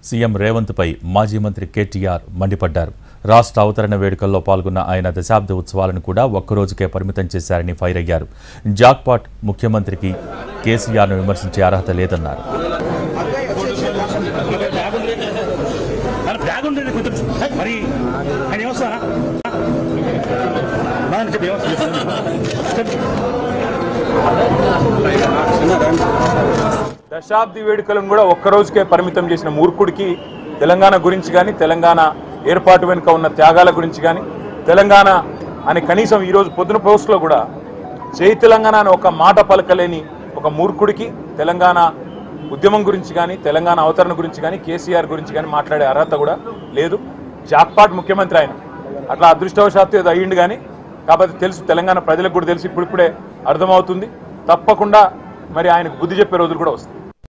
CM రేవంత్పై మాజీ మంత్రి కేటీఆర్ మండిపడ్డారు రాష్ట్ర అవతరణ వేడుకల్లో పాల్గొన్న ఆయన దశాబ్ద ఉత్సవాలను కూడా ఒక్కరోజుకే పరిమితం చేశారని ఫైర్ అయ్యారు జాక్పాట్ ముఖ్యమంత్రికి కేసీఆర్ను విమర్శించే అర్హత లేదన్నారు మన బ్యాగ్ ఉండేది కుదరచ్చు మరి ఆయన ఏమొస్తారా బాగా చెప్పి దశాబ్ది వేడుకలను కూడా ఒక్క రోజుకే పరిమితం చేసిన మూర్ఖుడికి తెలంగాణ గురించి కానీ తెలంగాణ ఏర్పాటు వెనుక ఉన్న త్యాగాల గురించి కానీ తెలంగాణ అని కనీసం ఈరోజు పొద్దున పోస్ట్లో కూడా జై తెలంగాణ అని ఒక మాట పలకలేని ఒక మూర్ఖుడికి తెలంగాణ ఉద్యమం గురించి కానీ తెలంగాణ అవతరణ గురించి కానీ కేసీఆర్ గురించి కానీ మాట్లాడే అర్హత కూడా లేదు జాక్పాట్ ముఖ్యమంత్రి ఆయన అట్లా అదృష్టవశాత్తు ఏదో అయ్యిండు కానీ కాకపోతే తెలుసు తెలంగాణ ప్రజలకు కూడా తెలుసు ఇప్పుడిప్పుడే అర్థమవుతుంది తప్పకుండా మరి ఆయనకు బుద్ధి చెప్పే రోజులు కూడా వస్తాయి